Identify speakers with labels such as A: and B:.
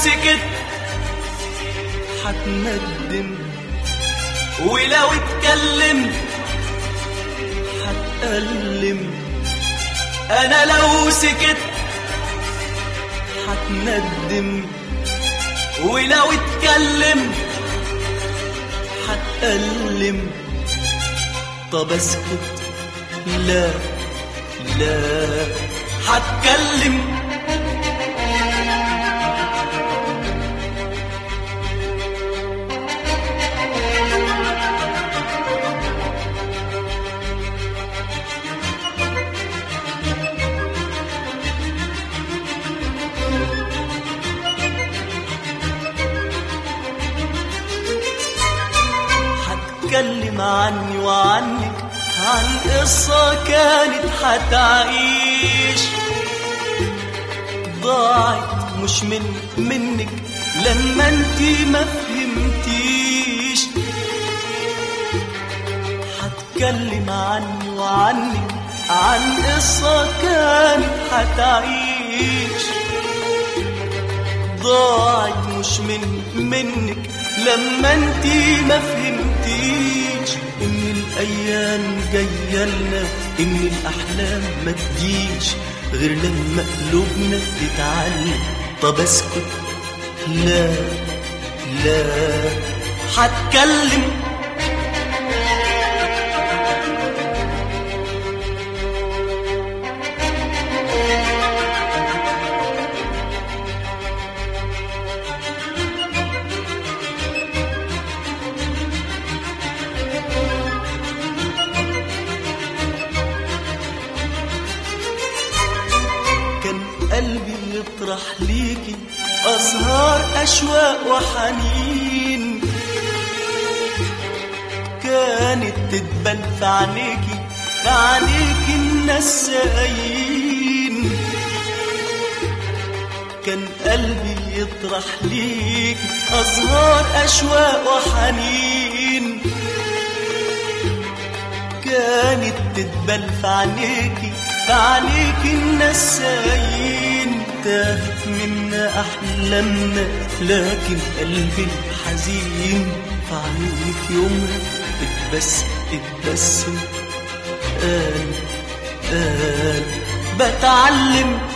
A: سكت هتندم ولو اتكلمت هتألم انا لو سكت هتندم ولو اتكلم هتألم طب اسكت لا لا هتكلم هتكلم عني وعنك عن قصة كانت هتعيش ضاعت مش من منك لما انتي ما فهمتيش هتكلم عني وعنك عن قصة كانت هتعيش ضاعت مش من منك لما انتي ما فهمتيش ان الايام جايه لنا ان الاحلام ما تجيش غير لما قلوبنا تتعلم طب اسكت لا لا هتكلم كان قلبي يطرح ليكي أزهار أشواق وحنين كانت تتبان في عينيكي في عينيكي النسايين كان قلبي يطرح ليكي أزهار أشواق وحنين كانت تتبل في عينيكي في عينيكي النسايين تاهت منا أحلامنا لكن قلبي الحزين في عينيك يومها اتبسم اتبسم قال قال بتعلم